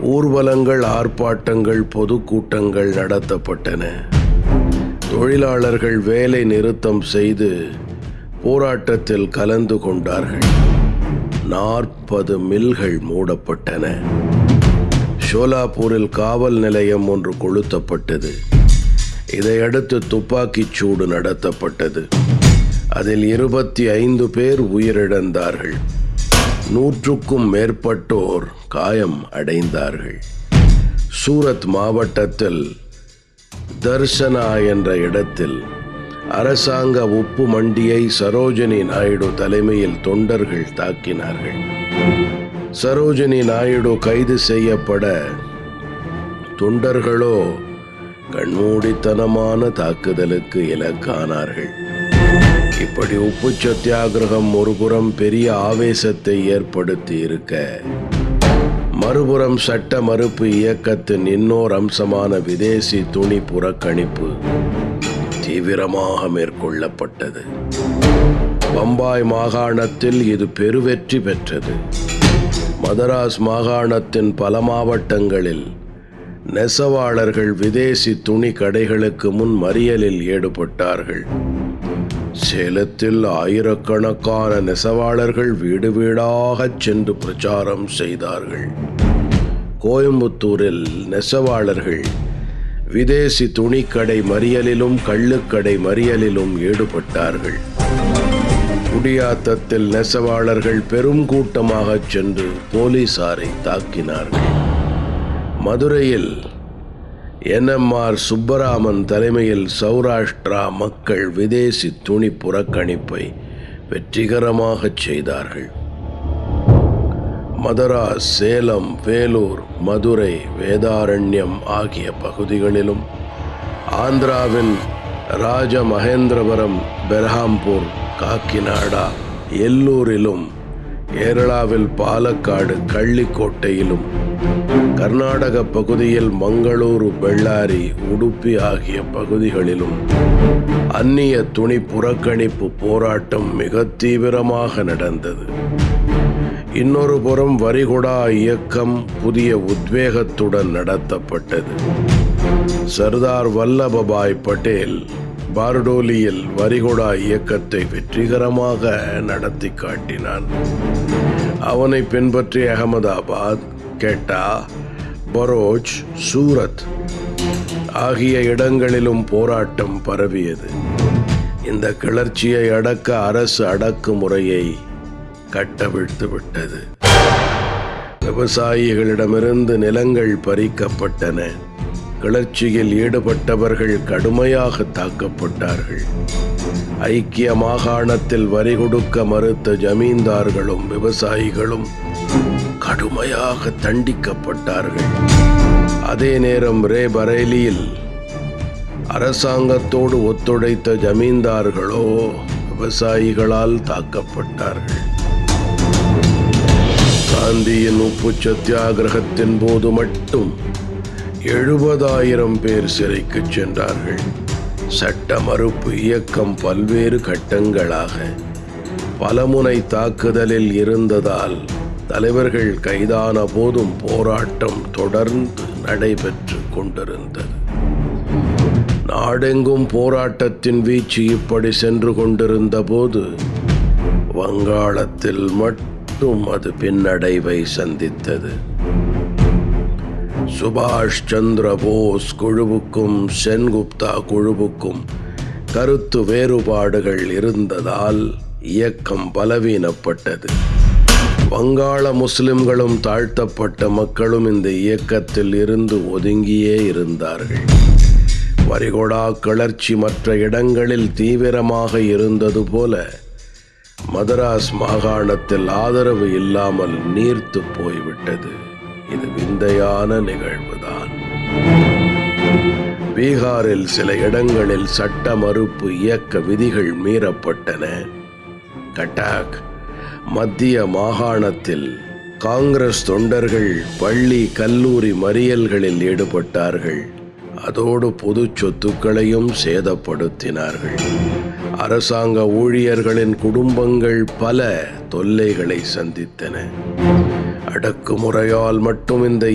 ஊர்வலங்கள் ஆர்ப்பாட்டங்கள் பொதுக்கூட்டங்கள் நடத்தப்பட்டன தொழிலாளர்கள் வேலை நிறுத்தம் செய்து போராட்டத்தில் கலந்து கொண்டார்கள் நாற்பது மில்கள் மூடப்பட்டன ஷோலாப்பூரில் காவல் நிலையம் ஒன்று கொளுத்தப்பட்டது இதையடுத்து துப்பாக்கிச் சூடு நடத்தப்பட்டது அதில் இருபத்தி ஐந்து பேர் உயிரிழந்தார்கள் நூற்றுக்கும் மேற்பட்டோர் காயம் அடைந்தார்கள் சூரத் மாவட்டத்தில் தர்சனா என்ற இடத்தில் அரசாங்க உப்பு மண்டியை சரோஜினி நாயுடு தலைமையில் தொண்டர்கள் தாக்கினார்கள் சரோஜினி நாயுடு கைது செய்யப்பட தொண்டர்களோ கண்மூடித்தனமான தாக்குதலுக்கு இலக்கானார்கள் இப்படி உப்பு சத்தியாகிரகம் ஒருபுறம் பெரிய ஆவேசத்தை ஏற்படுத்தி இருக்க மறுபுறம் சட்ட மறுப்பு இயக்கத்தின் இன்னோர் அம்சமான விதேசி துணி புறக்கணிப்பு தீவிரமாக மேற்கொள்ளப்பட்டது பம்பாய் மாகாணத்தில் இது பெருவெற்றி பெற்றது மதராஸ் மாகாணத்தின் பல மாவட்டங்களில் நெசவாளர்கள் விதேசி துணி கடைகளுக்கு முன் மறியலில் ஈடுபட்டார்கள் சேலத்தில் ஆயிரக்கணக்கான நெசவாளர்கள் வீடு வீடாகச் சென்று பிரச்சாரம் செய்தார்கள் கோயம்புத்தூரில் நெசவாளர்கள் விதேசி துணிக்கடை மறியலிலும் கள்ளுக்கடை மறியலிலும் ஈடுபட்டார்கள் குடியாத்தத்தில் நெசவாளர்கள் பெரும் கூட்டமாகச் சென்று போலீசாரை தாக்கினார்கள் மதுரையில் என்எம்ஆர் சுப்பராமன் தலைமையில் சௌராஷ்டிரா மக்கள் விதேசி துணி புறக்கணிப்பை வெற்றிகரமாகச் செய்தார்கள் மதராஸ் சேலம் வேலூர் மதுரை வேதாரண்யம் ஆகிய பகுதிகளிலும் ஆந்திராவின் ராஜமகேந்திரபுரம் பெர்ஹாம்பூர் காக்கிநாடா எல்லூரிலும் கேரளாவில் பாலக்காடு கள்ளிக்கோட்டையிலும் கர்நாடக பகுதியில் மங்களூரு பெಳ್ಳாரி உடுப்பி ஆகிய பகுதிகளிலும் அந்நிய துணி புறக்கணிப்பு போராட்டம் மிக தீவிரமாக நடந்தது இன்னொரு புறம் வரிகுடா இயக்கம் புதிய உத்வேகத்துடன் நடத்தப்பட்டது சர்தார் வல்லபபாய் பட்டேல் பார்டோலியில் வரிகுடா இயக்கத்தை வெற்றிகரமாக நடத்தி காட்டினான் அவனை பின்பற்றி அகமதாபாத் கெட்டா பரோச் சூரத் ஆகிய இடங்களிலும் போராட்டம் பரவியது இந்த கிளர்ச்சியை அடக்க அரசு அடக்குமுறையை கட்டவிழ்த்து விட்டது விவசாயிகளிடமிருந்து நிலங்கள் பறிக்கப்பட்டன கிளர்ச்சியில் ஈடுபட்டவர்கள் கடுமையாக தாக்கப்பட்டார்கள் ஐக்கிய மாகாணத்தில் வரி கொடுக்க மறுத்த ஜமீன்தார்களும் விவசாயிகளும் கடுமையாக தண்டிக்கப்பட்டார்கள் அதே நேரம் ரே பரேலியில் அரசாங்கத்தோடு ஒத்துழைத்த ஜமீன்தார்களோ விவசாயிகளால் தாக்கப்பட்டார்கள் காந்தியின் உப்பு சத்தியாகிரகத்தின் போது மட்டும் எழுபதாயிரம் பேர் சிறைக்கு சென்றார்கள் சட்ட மறுப்பு இயக்கம் பல்வேறு கட்டங்களாக பலமுனை தாக்குதலில் இருந்ததால் தலைவர்கள் கைதான போதும் போராட்டம் தொடர்ந்து நடைபெற்று கொண்டிருந்தது நாடெங்கும் போராட்டத்தின் வீச்சு இப்படி சென்று கொண்டிருந்த போது வங்காளத்தில் மட்டும் அது பின்னடைவை சந்தித்தது சுபாஷ் சந்திர போஸ் குழுவுக்கும் சென்குப்தா குழுவுக்கும் கருத்து வேறுபாடுகள் இருந்ததால் இயக்கம் பலவீனப்பட்டது வங்காள முஸ்லிம்களும் தாழ்த்தப்பட்ட மக்களும் இந்த இயக்கத்தில் இருந்து ஒதுங்கியே இருந்தார்கள் வரிகொடா கிளர்ச்சி மற்ற இடங்களில் தீவிரமாக இருந்தது போல மதராஸ் மாகாணத்தில் ஆதரவு இல்லாமல் நீர்த்து போய்விட்டது இது விந்தையான நிகழ்வுதான் பீகாரில் சில இடங்களில் சட்ட மறுப்பு இயக்க விதிகள் மீறப்பட்டன கட்டாக் மத்திய மாகாணத்தில் காங்கிரஸ் தொண்டர்கள் பள்ளி கல்லூரி மறியல்களில் ஈடுபட்டார்கள் அதோடு பொது சொத்துக்களையும் சேதப்படுத்தினார்கள் அரசாங்க ஊழியர்களின் குடும்பங்கள் பல தொல்லைகளை சந்தித்தன அடக்குமுறையால் மட்டும் இந்த